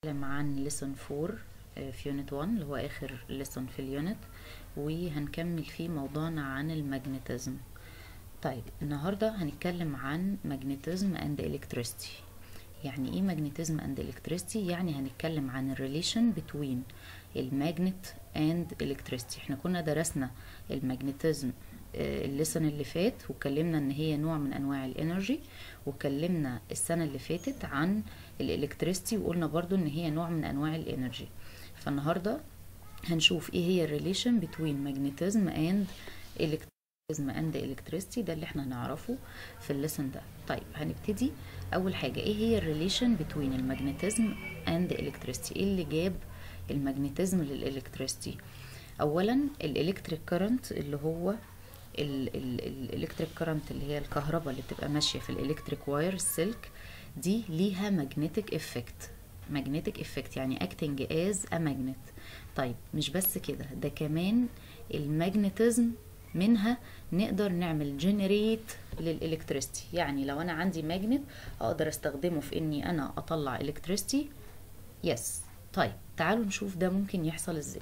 هنتكلم عن lesson 4 في يونت 1 اللي هو اخر lesson في اليونت وهنكمل فيه موضوعنا عن المagnetism طيب النهاردة هنتكلم عن magnetism and electricity يعني ايه magnetism and electricity يعني هنتكلم عن الريليشن between الماجنت and electricity احنا كنا درسنا الماجنتيزم الليسن اللي فات واتكلمنا ان هي نوع من انواع الانرجي واتكلمنا السنه اللي فاتت عن الالكتريستي وقلنا برضو ان هي نوع من انواع الانرجي فالنهارده هنشوف ايه هي الريليشن بين ماجنتيزم اند الكتريزم اند الكتريستي ده اللي احنا هنعرفه في الليسن ده طيب هنبتدي اول حاجه ايه هي الريليشن بين الماجنتيزم اند الكتريستي ايه اللي جاب الماجنتيزم للالكتريستي اولا الالكتريك كارنت اللي هو الالكتريك كارنت اللي هي الكهرباء اللي بتبقى ماشيه في الالكتريك واير السلك دي ليها ماجنتيك افكت ماجنتيك افكت يعني acting as a magnet طيب مش بس كده ده كمان الماجنتيزم منها نقدر نعمل جنريت للالكتريستي يعني لو انا عندي ماجنت اقدر استخدمه في اني انا اطلع الكتريستي يس طيب تعالوا نشوف ده ممكن يحصل ازاي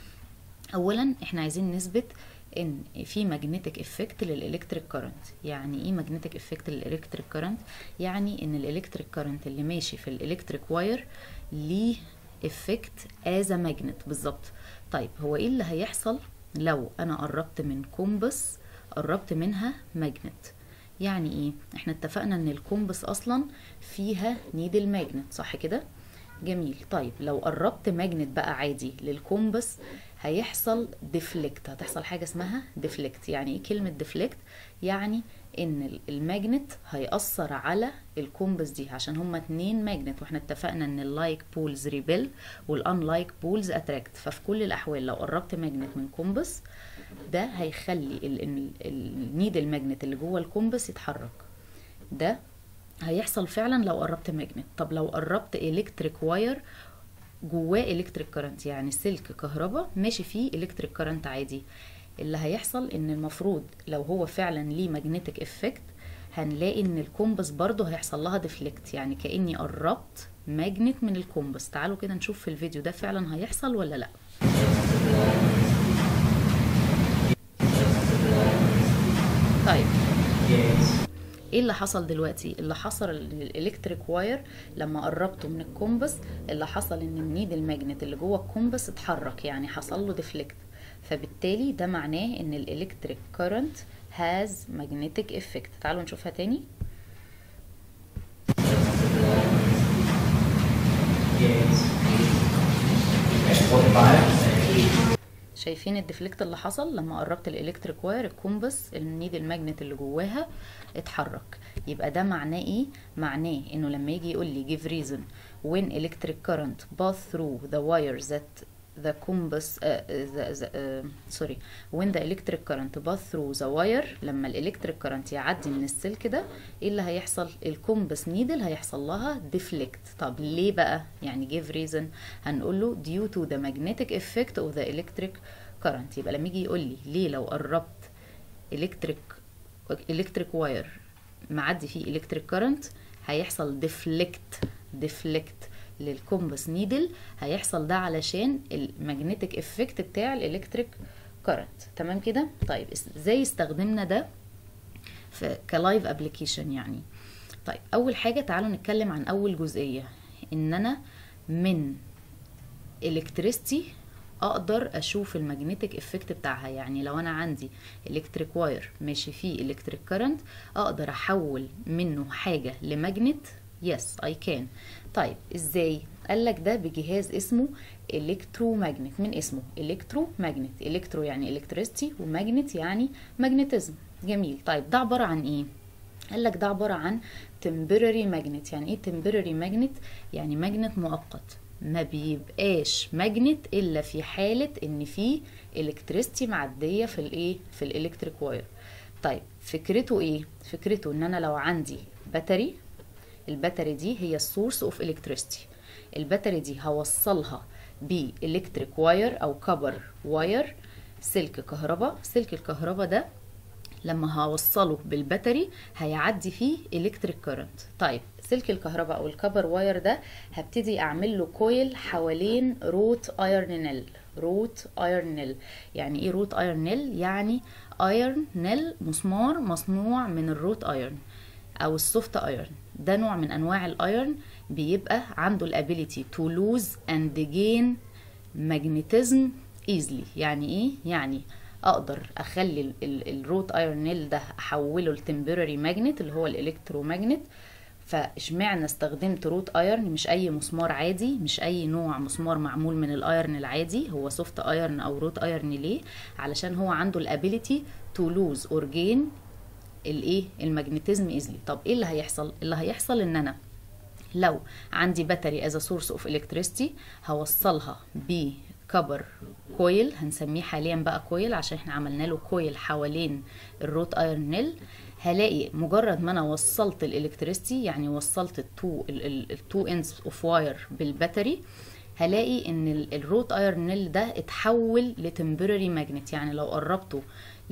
اولا احنا عايزين نثبت ان في ماجنتيك افكت للالكتريك كارنت يعني ايه ماجنتيك افكت للالكتريك كارنت يعني ان الالكتريك كارنت اللي ماشي في الالكتريك واير ليه افكت از ماجنت بالظبط طيب هو ايه اللي هيحصل لو انا قربت من كومبس قربت منها ماجنت يعني ايه احنا اتفقنا ان الكومبس اصلا فيها نيدل ماجنت صح كده جميل طيب لو قربت ماجنت بقى عادي للكومبس هيحصل ديفليكت هتحصل حاجه اسمها ديفليكت يعني ايه كلمه ديفليكت يعني ان الماجنت هيأثر على الكومبس دي عشان هما اتنين ماجنت واحنا اتفقنا ان اللايك بولز ريبل والانلايك بولز اتراكت ففي كل الاحوال لو قربت ماجنت من كومبس ده هيخلي النيد الماجنت اللي جوه الكومبس يتحرك ده هيحصل فعلا لو قربت ماجنت طب لو قربت الكتريك واير جواه الكتريك كارنت يعني سلك كهرباء ماشي فيه الكتريك كارنت عادي اللي هيحصل ان المفروض لو هو فعلا ليه ماجنتيك افكت هنلاقي ان الكومبس برضو هيحصل لها ديفليكت يعني كاني قربت ماجنت من الكومبس تعالوا كده نشوف في الفيديو ده فعلا هيحصل ولا لا طيب ايه اللي حصل دلوقتي اللي حصل للالكتريك واير لما قربته من الكومبس اللي حصل ان النيد الماجنت اللي جوه الكومبس اتحرك يعني حصل له ديفليكت فبالتالي ده معناه ان الالكتريك كارنت هاز ماجنتيك افكت تعالوا نشوفها تاني شايفين الديفليكت اللي حصل لما قربت الالكتريك واير الكومبس النيد الماجنت اللي جواها اتحرك يبقى ده معناه ايه معناه انه لما يجي يقول لي give reason when electric current pass through the wires that the compass uh, the, the, uh, sorry when the electric current pass through the wire لما الالكتريك كارنت يعدي من السلك ده ايه اللي هيحصل الكومبس نيدل هيحصل لها ديفليكت طب ليه بقى يعني give reason هنقول له due to the magnetic effect of the electric current يبقى لما يجي يقول لي ليه لو قربت electric electric wire معدي فيه electric current هيحصل deflect deflect للكومبس نيدل هيحصل ده علشان المagnetic افكت بتاع الالكتريك كارنت تمام كده طيب ازاي استخدمنا ده في كلايف ابلكيشن يعني طيب اول حاجه تعالوا نتكلم عن اول جزئيه ان انا من الكتريستي اقدر اشوف المagnetic افكت بتاعها يعني لو انا عندي الكتريك واير ماشي فيه الكتريك كارنت اقدر احول منه حاجه لماجنت يس اي كان طيب ازاي قال لك ده بجهاز اسمه الكترومagnet من اسمه الكترومagnet الكترو يعني الكتريستي وماجنت يعني ماجنتيزم جميل طيب ده عباره عن ايه قال لك ده عباره عن temporary magnet يعني ايه temporary magnet يعني ماجنت مؤقت ما بيبقاش ماجنت الا في حاله ان في الكتريستي معديه في الايه في الالكتريك واير طيب فكرته ايه فكرته ان انا لو عندي باتري الباتري دي هي السورس اوف الكتريستي الباتري دي هوصلها بالكتريك واير او كبر واير سلك كهرباء سلك الكهرباء ده لما هوصله بالباتري هيعدي فيه الكتريك كارنت طيب سلك الكهرباء او الكبر واير ده هبتدي اعمل له كويل حوالين روت ايرن نيل روت ايرن نيل يعني ايه روت ايرن نيل يعني ايرن نيل مسمار مصنوع من الروت ايرن او السوفت ايرن ده نوع من انواع الايرن بيبقى عنده الابيليتي تو لوز اند جين ماجنتيزم ايزلي يعني ايه يعني اقدر اخلي الروت ايرون نيل ده احوله لتمبرري ماجنت اللي هو الالكتروماجنت فاشمعنى استخدمت روت ايرن مش اي مسمار عادي مش اي نوع مسمار معمول من الايرن العادي هو سوفت ايرن او روت ايرن ليه علشان هو عنده الابيليتي تو لوز اور جين الايه الماجنتيزم ايزلي طب ايه اللي هيحصل اللي هيحصل ان انا لو عندي باتري از سورس اوف الكتريستي هوصلها بكبر كويل هنسميه حاليا بقى كويل عشان احنا عملنا له كويل حوالين الروت ايرن نيل هلاقي مجرد ما انا وصلت الالكتريستي يعني وصلت التو التو اندز اوف واير بالباتري هلاقي ان الروت ايرن نيل ده اتحول لتمبرري ماجنت يعني لو قربته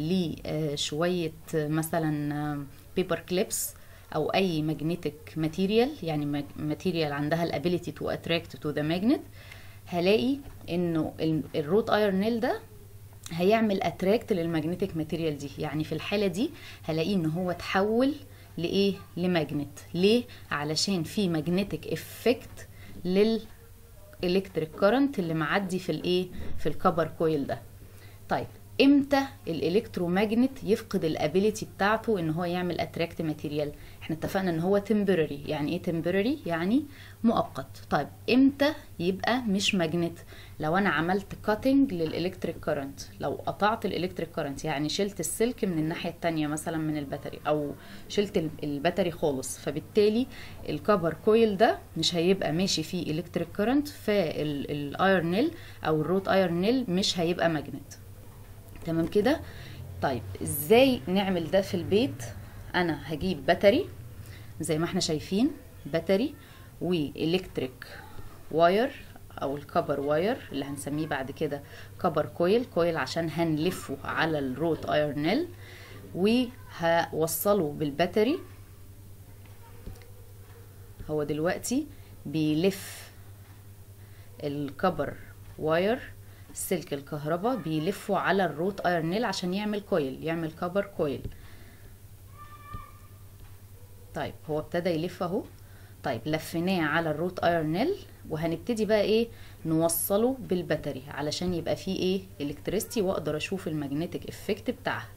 لشويه مثلا بيبر كليبس او اي ماجنتيك ماتيريال يعني ماتيريال عندها الابيليتي تو اتراكت تو ذا ماجنت هلاقي انه الروت ايرن نيل ده هيعمل اتراكت للماجنتيك ماتيريال دي يعني في الحاله دي هلاقيه ان هو اتحول لايه لماجنت ليه علشان في ماجنتيك افكت للالكتريك كارنت اللي معدي في الايه في الكبر كويل ده طيب امتى الالكتروماجنت يفقد الابيليتي بتاعته ان هو يعمل اتراكت ماتيريال احنا اتفقنا ان هو تمبرري يعني ايه تمبرري يعني مؤقت طيب امتى يبقى مش ماجنت لو انا عملت كاتنج للالكتريك كارنت لو قطعت الالكتريك كارنت يعني شلت السلك من الناحيه التانية مثلا من الباتري او شلت الباتري خالص فبالتالي الكبر كويل ده مش هيبقى ماشي فيه الكتريك كارنت فالايرن نيل او الروت ايرن نيل مش هيبقى ماجنت تمام كده طيب ازاي نعمل ده في البيت انا هجيب باتري زي ما احنا شايفين باتري والكتريك واير او الكبر واير اللي هنسميه بعد كده كبر كويل كويل عشان هنلفه على الروت ايرنل وهوصله بالباتري هو دلوقتي بيلف الكبر واير سلك الكهرباء بيلفه على الروت ايرنيل عشان يعمل كويل يعمل كبر كويل طيب هو ابتدى يلف اهو طيب لفيناه على الروت ايرنيل وهنبتدي بقى ايه نوصله بالباتري علشان يبقى فيه ايه الكتريستي واقدر اشوف المagnetic افكت بتاعها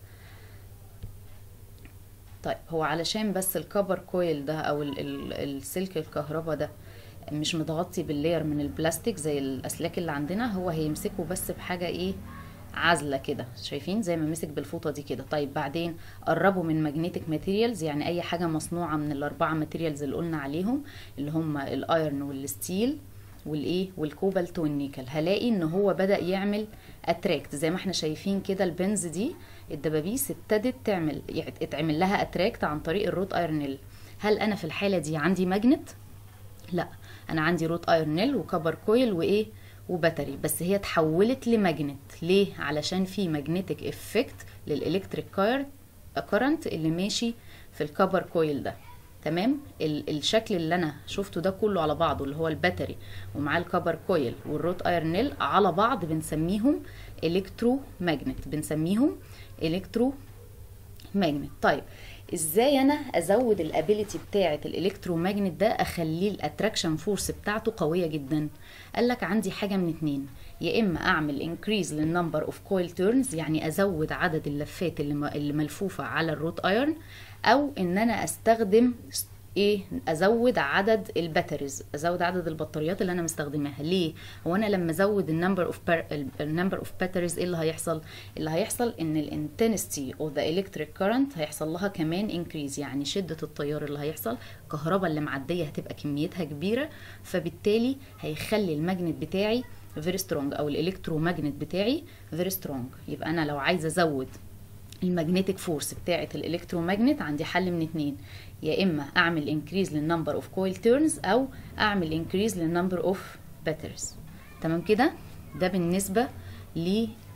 طيب هو علشان بس الكبر كويل ده او ال ال السلك الكهرباء ده مش متغطي باللير من البلاستيك زي الاسلاك اللي عندنا هو هيمسكه بس بحاجه ايه عازله كده شايفين زي ما مسك بالفوطه دي كده طيب بعدين قربوا من ماجنتيك ماتيريالز يعني اي حاجه مصنوعه من الاربعه ماتيريالز اللي قلنا عليهم اللي هم الايرن والستيل والايه والكوبالت والنيكل هلاقي ان هو بدا يعمل اتراكت زي ما احنا شايفين كده البنز دي الدبابيس ابتدت تعمل اتعمل لها اتراكت عن طريق الروت ايرنيل هل انا في الحاله دي عندي ماجنت لا انا عندي روت ايرنيل وكبر كويل وايه وباتري بس هي اتحولت لماجنت ليه علشان في ماجنتيك افكت للالكتريك كارنت اللي ماشي في الكبر كويل ده تمام الشكل اللي انا شفته ده كله على بعضه اللي هو الباتري ومعاه الكبر كويل والروت ايرنيل على بعض بنسميهم الكترو ماجنت بنسميهم الكترو ماجنت طيب ازاي انا ازود الابيليتي بتاعه الالكتروماجنت ده اخليه الاتراكشن فورس بتاعته قويه جدا قال لك عندي حاجه من اتنين يا اما اعمل انكريز للنمبر اوف كويل تيرنز يعني ازود عدد اللفات اللي اللي ملفوفه على الروت ايرن او ان انا استخدم ايه ازود عدد الباتريز ازود عدد البطاريات اللي انا مستخدماها ليه هو انا لما ازود النمبر اوف النمبر اوف باتريز ايه اللي هيحصل اللي هيحصل ان الانتنستي اوف ذا الكتريك كارنت هيحصل لها كمان انكريز يعني شده التيار اللي هيحصل الكهرباء اللي معديه هتبقى كميتها كبيره فبالتالي هيخلي الماجنت بتاعي فيري سترونج او الالكتروماجنت بتاعي فيري سترونج يبقى انا لو عايزه ازود المagnetic فورس بتاعه الالكتروماجنت عندي حل من اتنين يا اما اعمل انكريز للنمبر اوف كويل تيرنز او اعمل انكريز للنمبر اوف باتريز تمام كده ده بالنسبه ل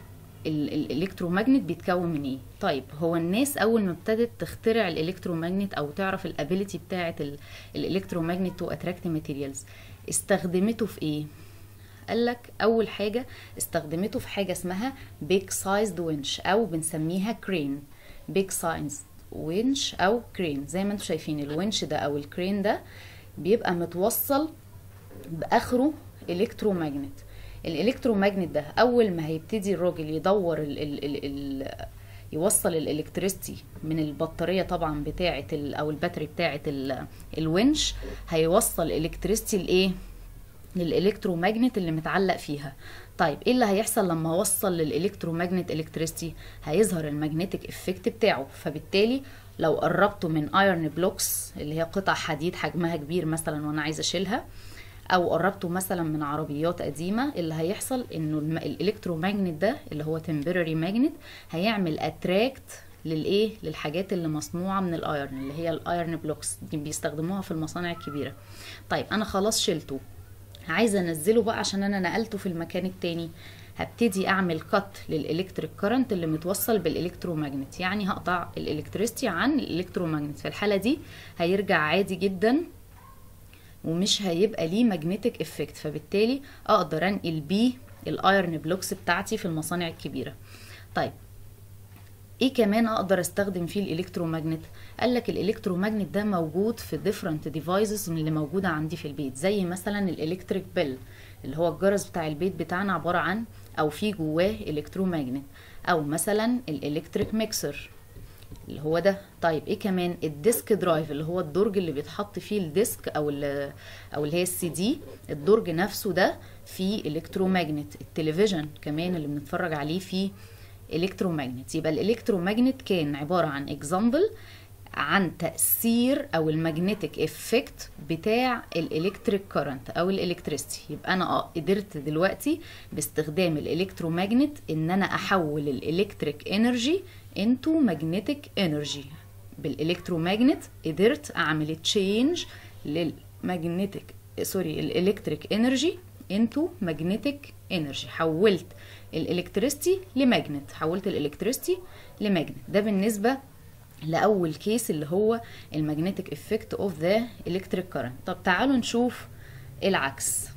الالكترومagnet بيتكون من ايه طيب هو الناس اول ما ابتدت تخترع الالكترومagnet او تعرف الابيليتي بتاعه الالكترومagnet تو اتراكت ماتيريالز استخدمته في ايه قال لك اول حاجه استخدمته في حاجه اسمها بيج سايزد winch او بنسميها كرين بيج سايز winch او كرين زي ما انتم شايفين الونش ده او الكرين ده بيبقى متوصل باخره الكترومagnet الالكترومagnet ده اول ما هيبتدي الراجل يدور ال ال ال ال يوصل الالكتريستي من البطاريه طبعا بتاعه او الباتري بتاعه الونش هيوصل الكتريستي لايه للالكترومagnet اللي متعلق فيها طيب ايه اللي هيحصل لما اوصل للالكترومagnet الكتريستي هيظهر المagnetic افكت بتاعه فبالتالي لو قربته من ايرن بلوكس اللي هي قطع حديد حجمها كبير مثلا وانا عايزه اشيلها او قربته مثلا من عربيات قديمه اللي هيحصل انه الالكترومagnet ده اللي هو temporary magnet هيعمل اتراكت للايه للحاجات اللي مصنوعه من الايرن اللي هي الايرن بلوكس دي بيستخدموها في المصانع الكبيره طيب انا خلاص شلته عايزه انزله بقى عشان انا نقلته في المكان التاني هبتدي اعمل كات للالكتريك كارنت اللي متوصل بالالكترومagnet يعني هقطع الالكتريستي عن الالكترومagnet في الحاله دي هيرجع عادي جدا ومش هيبقى ليه ماجنتيك افكت فبالتالي اقدر انقل بيه الايرن بلوكس بتاعتي في المصانع الكبيره طيب ايه كمان اقدر استخدم فيه الالكترومagnet قال لك الالكترومagnet ده موجود في different devices من اللي موجوده عندي في البيت زي مثلا الالكتريك بيل اللي هو الجرس بتاع البيت بتاعنا عباره عن او في جواه الكترومagnet او مثلا الالكتريك ميكسر اللي هو ده طيب ايه كمان الديسك درايف اللي هو الدرج اللي بيتحط فيه الديسك او او اللي هي السي دي الدرج نفسه ده فيه الكترومagnet التلفزيون كمان اللي بنتفرج عليه فيه الكترومagnet يبقى الالكترومagnet كان عباره عن اكزامبل عن تاثير او المagnetic افكت بتاع الالكتريك كارنت او الالكتريستي يبقى انا قدرت دلوقتي باستخدام الالكترومagnet ان انا احول الالكتريك انرجي انتو ماجنتيك انرجي بالالكترومagnet قدرت اعمل تشينج للمagnetic سوري الالكتريك انرجي انتو ماجنتيك انرجي حولت الالكتريستي لماجنت حولت الالكتريستي لماجنت ده بالنسبه لاول كيس اللي هو المagnetic افكت اوف ذا الكتريك كارنت طب تعالوا نشوف العكس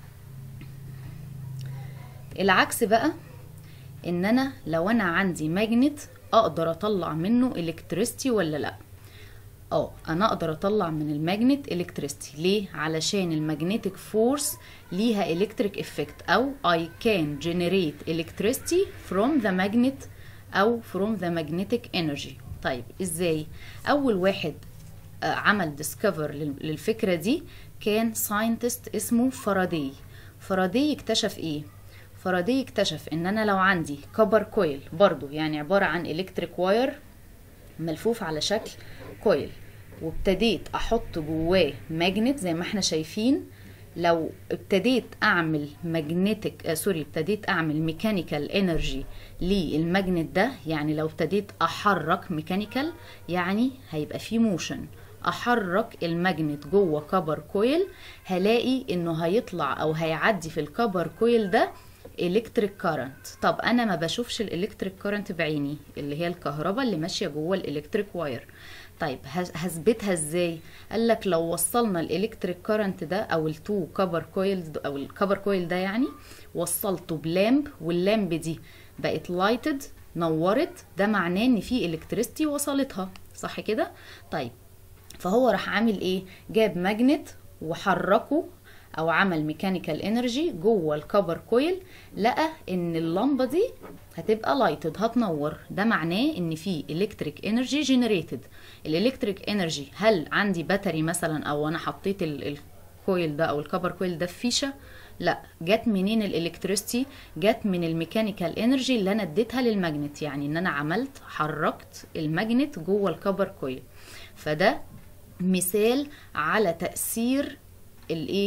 العكس بقى ان انا لو انا عندي ماجنت اقدر اطلع منه الكتريستي ولا لا اه انا اقدر اطلع من الماجنت الكتريستي ليه علشان المagnetic فورس ليها الكتريك افكت او I can generate electricity from the magnet او from the magnetic energy طيب ازاي اول واحد عمل ديسكفر للفكره دي كان ساينتست اسمه فاراداي فاراداي اكتشف ايه فاراداي اكتشف ان انا لو عندي كبر كويل برضو يعني عباره عن الكتريك واير ملفوف على شكل كويل وابتديت احط جواه ماجنت زي ما احنا شايفين لو ابتديت اعمل ماجنتيك آه سوري ابتديت اعمل ميكانيكال انرجي للماجنت ده يعني لو ابتديت احرك ميكانيكال يعني هيبقى في موشن احرك الماجنت جوه كبر كويل هلاقي انه هيطلع او هيعدي في الكبر كويل ده الكتريك كارنت طب انا ما بشوفش الالكتريك كارنت بعيني اللي هي الكهرباء اللي ماشيه جوه الالكتريك واير طيب هثبتها ازاي قال لك لو وصلنا الالكتريك كارنت ده او التو كبر كويل او الكبر كويل ده يعني وصلته بلامب واللامب دي بقت لايتد نورت ده معناه ان في الكتريستي وصلتها صح كده طيب فهو راح عامل ايه جاب ماجنت وحركه او عمل ميكانيكال انرجي جوه الكبر كويل لقى ان اللمبه دي هتبقى لايتد هتنور ده معناه ان في الكتريك انرجي جنريتد الالكتريك انرجي هل عندي باتري مثلا او انا حطيت الكويل ده او الكبر كويل ده في فيشه لا جت منين الالكتريستي جت من الميكانيكال انرجي اللي انا اديتها للماجنت يعني ان انا عملت حركت الماجنت جوه الكبر كويل فده مثال على تاثير الايه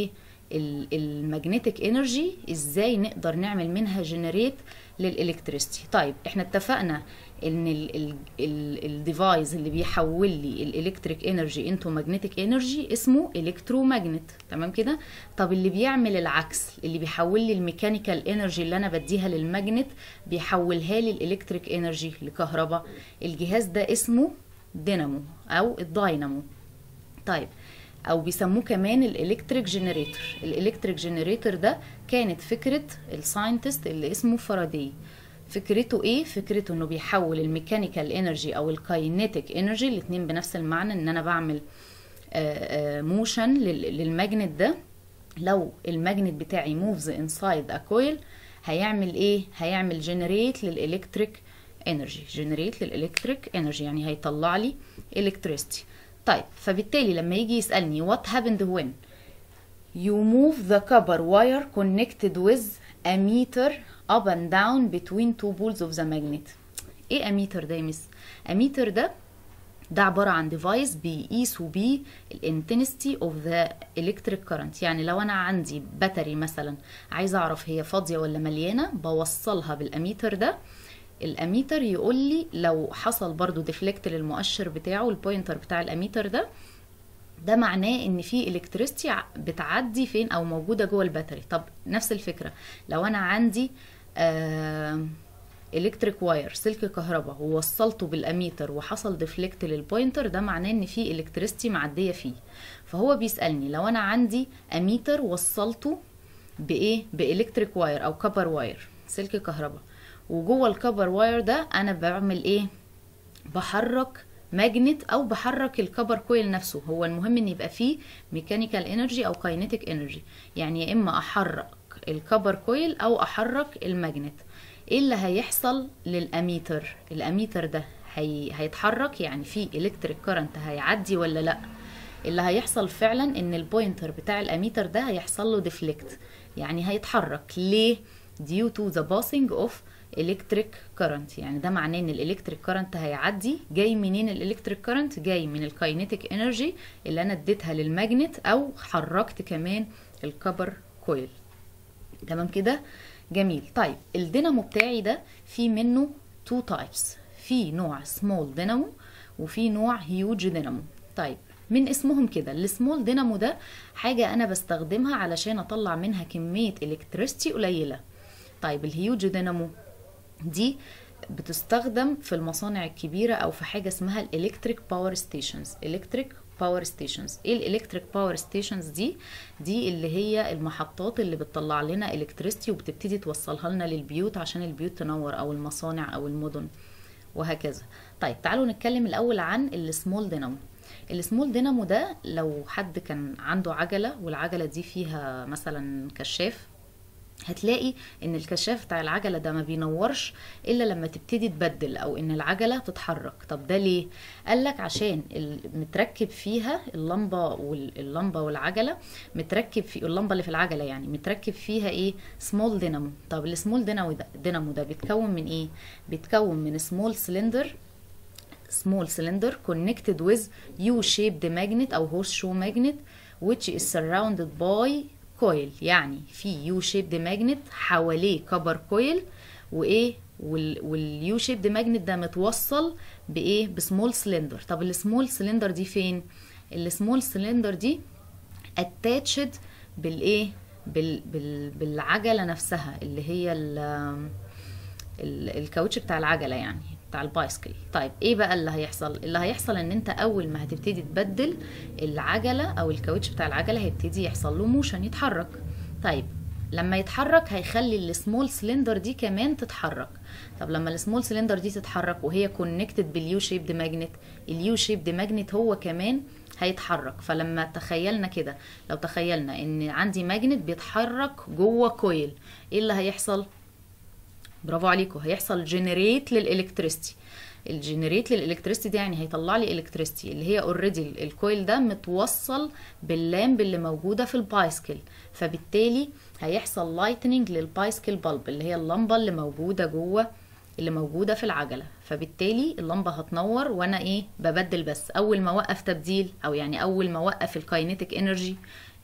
المagnetic انرجي ازاي نقدر نعمل منها جنريت للالكتريستي طيب احنا اتفقنا ان الديفايس اللي بيحول لي الالكتريك انرجي انتو ماجنتيك انرجي اسمه الكترومagnet تمام كده طب اللي بيعمل العكس اللي بيحول لي الميكانيكال انرجي اللي انا بديها للماجنت بيحولها لي الالكتريك انرجي لكهرباء الجهاز ده اسمه دينامو او الداينامو طيب او بيسموه كمان الالكتريك جنريتور الالكتريك جنريتور ده كانت فكره الساينتست اللي اسمه فاراداي فكرته ايه فكرته انه بيحول الميكانيكال انرجي او الكاينيتيك انرجي الاتنين بنفس المعنى ان انا بعمل موشن للماجنت ده لو الماجنت بتاعي موفز انسايد ا كويل هيعمل ايه هيعمل جنريت للالكتريك انرجي جنريت للالكتريك انرجي يعني هيطلع لي الكتريستي طيب فبالتالي لما يجي يسالني what happened when you move the copper wire connected with a meter up and down between two poles of the magnet ايه اميتر ده يا مس اميتر ده ده عبارة عن ديفايس بيقيسوا بيه الانتنستي اوف ذا الكتريك كارنت يعني لو انا عندي باتري مثلا عايزة اعرف هي فاضية ولا مليانة بوصلها بالاميتر ده الاميتر يقول لي لو حصل برضو ديفليكت للمؤشر بتاعه البوينتر بتاع الاميتر ده ده معناه ان في الكتريستي بتعدي فين او موجوده جوه الباتري طب نفس الفكره لو انا عندي آه الكتريك واير سلك كهرباء ووصلته بالاميتر وحصل ديفليكت للبوينتر ده معناه ان في الكتريستي معديه فيه فهو بيسالني لو انا عندي اميتر وصلته بايه بالكتريك واير او كبر واير سلك كهرباء وجوه الكبر واير ده انا بعمل ايه بحرك ماجنت او بحرك الكبر كويل نفسه هو المهم ان يبقى فيه ميكانيكال انرجي او كاينيتيك انرجي يعني يا اما احرك الكبر كويل او احرك الماجنت ايه اللي هيحصل للاميتر الاميتر ده هي... هيتحرك يعني في الكتريك كارنت هيعدي ولا لا اللي هيحصل فعلا ان البوينتر بتاع الاميتر ده هيحصل له ديفليكت يعني هيتحرك ليه due to the passing of الكتريك كارنت يعني ده معناه ان الالكتريك كارنت هيعدي جاي منين الالكتريك كارنت جاي من الكاينيتيك انرجي اللي انا اديتها للماجنت او حركت كمان الكبر كويل تمام كده جميل طيب الدينامو بتاعي ده في منه تو تايبس في نوع سمول دينامو وفي نوع هيوج دينامو طيب من اسمهم كده السمول دينامو ده حاجة أنا بستخدمها علشان أطلع منها كمية إلكتريستي قليلة طيب الهيوج دينامو دي بتستخدم في المصانع الكبيرة أو في حاجة اسمها الإلكتريك باور ستيشنز إلكتريك باور ستيشنز ايه الالكتريك باور ستيشنز دي دي اللي هي المحطات اللي بتطلع لنا الكتريستي وبتبتدي توصلها لنا للبيوت عشان البيوت تنور او المصانع او المدن وهكذا طيب تعالوا نتكلم الاول عن السمول دينامو السمول دينامو ده لو حد كان عنده عجله والعجله دي فيها مثلا كشاف هتلاقي ان الكشاف بتاع العجله ده ما بينورش الا لما تبتدي تبدل او ان العجله تتحرك طب ده ليه قال لك عشان متركب فيها اللمبه واللمبه والعجله متركب في اللمبه اللي في العجله يعني متركب فيها ايه سمول دينامو طب السمول دينامو ده دينامو ده بيتكون من ايه بيتكون من سمول سلندر small cylinder connected with U-shaped magnet أو horseshoe magnet which is surrounded by كويل يعني في يو شيبد ماجنت حواليه كبر كويل وايه واليو شيبد ماجنت ده متوصل بايه بسمول سلندر طب السمول سلندر دي فين السمول سلندر دي اتاتشد بالايه بال بال بالعجله نفسها اللي هي ال ال الكاوتش بتاع العجله يعني بتاع البايسكل طيب ايه بقى اللي هيحصل اللي هيحصل ان انت اول ما هتبتدي تبدل العجله او الكاوتش بتاع العجله هيبتدي يحصل له موشن يتحرك طيب لما يتحرك هيخلي السمول سلندر دي كمان تتحرك طب لما السمول سلندر دي تتحرك وهي كونكتد باليو شيبد ماجنت اليو شيبد ماجنت هو كمان هيتحرك فلما تخيلنا كده لو تخيلنا ان عندي ماجنت بيتحرك جوه كويل ايه اللي هيحصل برافو عليكم هيحصل جنريت للالكتريستي الجنريت للالكتريستي دي يعني هيطلع لي الكتريستي اللي هي اوريدي الكويل ده متوصل باللامب اللي موجوده في البايسكل فبالتالي هيحصل لايتنينج للبايسكل بالب اللي هي اللمبه اللي موجوده جوه اللي موجوده في العجله فبالتالي اللمبه هتنور وانا ايه ببدل بس اول ما اوقف تبديل او يعني اول ما اوقف الكاينيتيك انرجي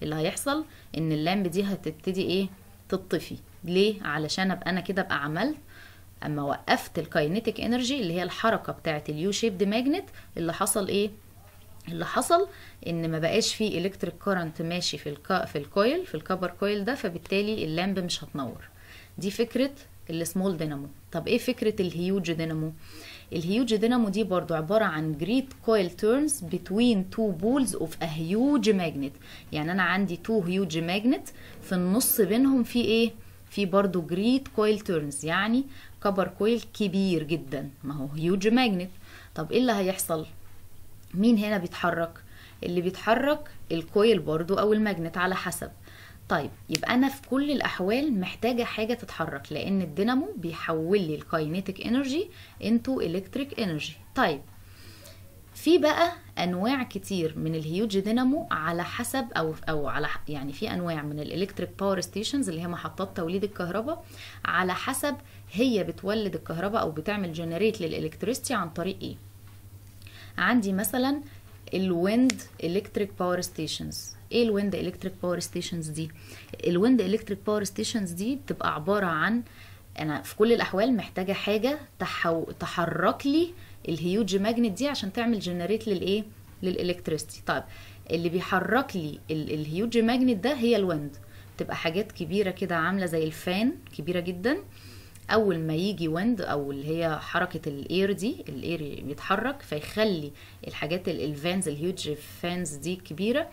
اللي هيحصل ان اللامب دي هتبتدي ايه تطفي ليه علشان ابقى انا كده ابقى عملت اما وقفت الكاينيتيك انرجي اللي هي الحركه بتاعه اليو شيبد ماجنت اللي حصل ايه اللي حصل ان ما بقاش فيه الكتريك كارنت ماشي في الكا في الكويل في الكبر كويل ده فبالتالي اللامب مش هتنور دي فكره السمول دينامو طب ايه فكره الهيوج دينامو الهيوج دينامو دي برضو عبارة عن جريت كويل تيرنز between two poles of a huge magnet يعني أنا عندي two huge magnet في النص بينهم في إيه؟ في برضو جريت كويل تيرنز يعني كبر كويل كبير جدا ما هو هيوج ماجنت طب ايه اللي هيحصل مين هنا بيتحرك اللي بيتحرك الكويل برضو او الماجنت على حسب طيب يبقى انا في كل الاحوال محتاجه حاجه تتحرك لان الدينامو بيحول لي الكاينيتيك انرجي انتو الكتريك انرجي طيب في بقى انواع كتير من الهيوج دينامو على حسب او او على يعني في انواع من الالكتريك باور ستيشنز اللي هي محطات توليد الكهرباء على حسب هي بتولد الكهرباء او بتعمل جنريت للالكتريستي عن طريق ايه عندي مثلا الويند الكتريك باور ستيشنز ايه الويند الكتريك باور ستيشنز دي الويند الكتريك باور ستيشنز دي بتبقى عباره عن انا في كل الاحوال محتاجه حاجه تحو... تحرك لي الهيوج ماجنت دي عشان تعمل جنريت للايه للالكتريستي طيب اللي بيحرك لي ال... الهيوج ماجنت ده هي الويند تبقى حاجات كبيره كده عامله زي الفان كبيره جدا اول ما يجي ويند او اللي هي حركه الاير دي الاير بيتحرك فيخلي الحاجات الفانز الهيوج فانز دي كبيره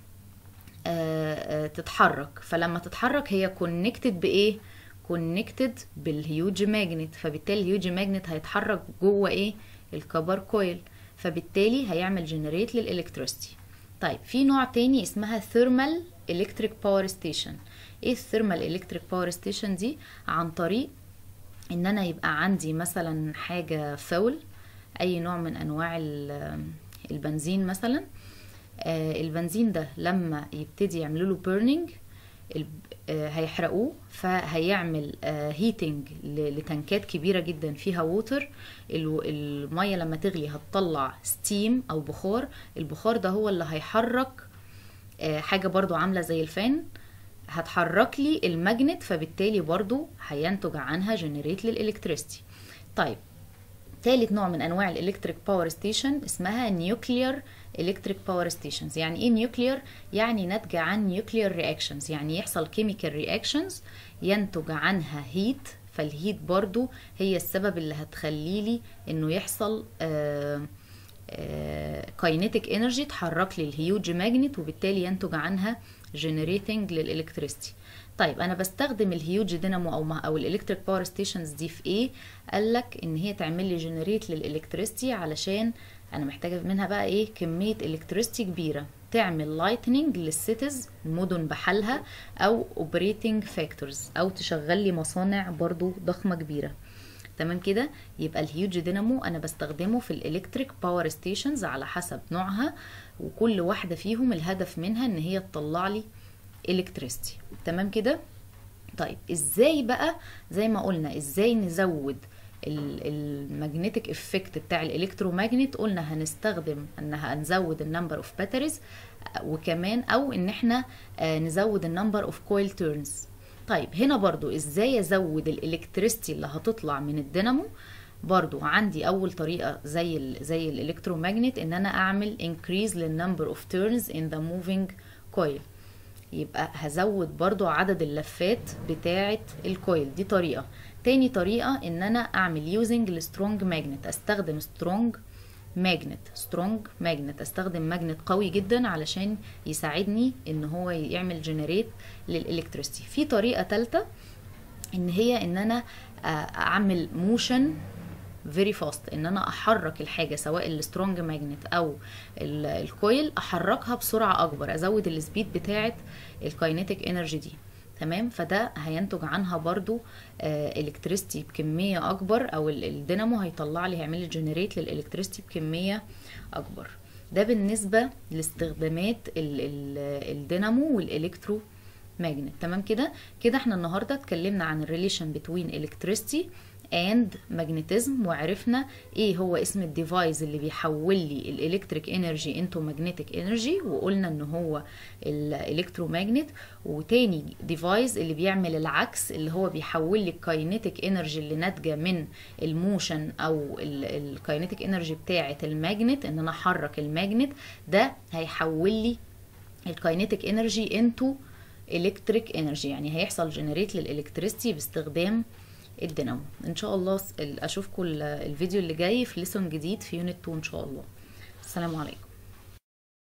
آآ آآ تتحرك فلما تتحرك هي كونكتد بايه كونكتد بالهيوج ماجنت فبالتالي الهيوج ماجنت هيتحرك جوه ايه الكبر كويل فبالتالي هيعمل جنريت للالكتريستي طيب في نوع تاني اسمها ثيرمال الكتريك باور ستيشن ايه الثيرمال الكتريك باور ستيشن دي عن طريق ان انا يبقى عندي مثلا حاجه فول اي نوع من انواع البنزين مثلا آه البنزين ده لما يبتدي يعملوا له بيرنينج آه هيحرقوه فهيعمل آه هيتنج لتنكات كبيره جدا فيها ووتر الميه لما تغلي هتطلع ستيم او بخار البخار ده هو اللي هيحرك حاجه برضو عامله زي الفان هتحرك لي الماجنت فبالتالي برضو هينتج عنها جنريت للالكتريستي طيب ثالث نوع من انواع الالكتريك باور ستيشن اسمها نيوكلير الكتريك باور ستيشنز يعني ايه نيوكلير يعني ناتجه عن نيوكلير رياكشنز يعني يحصل كيميكال رياكشنز ينتج عنها هيت فالهيت برضو هي السبب اللي هتخلي لي انه يحصل كاينيتيك انرجي تحرك لي الهيوج ماجنت وبالتالي ينتج عنها جنريتنج للالكتريستي طيب انا بستخدم الهيوج دينامو او او الالكتريك باور ستيشنز دي في ايه قال لك ان هي تعمل لي جنريت للالكتريستي علشان انا محتاجه منها بقى ايه كميه الكتريستي كبيره تعمل لايتنينج للسيتيز مدن بحالها او اوبريتنج فاكتورز او تشغل لي مصانع برضو ضخمه كبيره تمام كده يبقى الهيوج دينامو انا بستخدمه في الالكتريك باور ستيشنز على حسب نوعها وكل واحده فيهم الهدف منها ان هي تطلع لي الكتريستي تمام كده طيب ازاي بقى زي ما قلنا ازاي نزود المagnetic افكت بتاع الالكترومagnet قلنا هنستخدم انها هنزود النمبر اوف باتريز وكمان او ان احنا نزود النمبر اوف كويل تيرنز طيب هنا برضو ازاي ازود الالكتريستي اللي هتطلع من الدينامو برضو عندي اول طريقه زي ال زي الالكترومagnet ان انا اعمل increase للنمبر اوف تيرنز in the moving coil يبقى هزود برضو عدد اللفات بتاعه الكويل دي طريقه تاني طريقه ان انا اعمل using السترونج ماجنت استخدم سترونج ماجنت سترونج ماجنت استخدم ماجنت قوي جدا علشان يساعدني ان هو يعمل جنريت للالكتريستي في طريقه ثالثه ان هي ان انا اعمل موشن فيري فاست ان انا احرك الحاجه سواء السترونج ماجنت او الكويل احركها بسرعه اكبر ازود السبيد بتاعه الكاينيتيك انرجي دي تمام فده هينتج عنها برضو الكتريستي بكميه اكبر او الدينامو هيطلع لي هيعمل لي جنريت للالكتريستي بكميه اكبر ده بالنسبه لاستخدامات الدينامو والالكترو ماجنت تمام كده كده احنا النهارده اتكلمنا عن الريليشن بتوين الكتريستي اند ماجنتيزم وعرفنا ايه هو اسم الديفايس اللي بيحول لي الالكتريك انرجي انتو ماجنتيك انرجي وقلنا ان هو الالكترومagnet وتاني ديفايس اللي بيعمل العكس اللي هو بيحول لي الكاينيتيك انرجي اللي ناتجه من الموشن او الكاينيتيك انرجي بتاعه الماجنت ان انا احرك الماجنت ده هيحول لي الكاينيتيك انرجي انتو الكتريك انرجي يعني هيحصل جنريت للالكتريستي باستخدام الدينامو ان شاء الله اشوفكم الفيديو اللي جاي في ليسون جديد في يونت 2 ان شاء الله السلام عليكم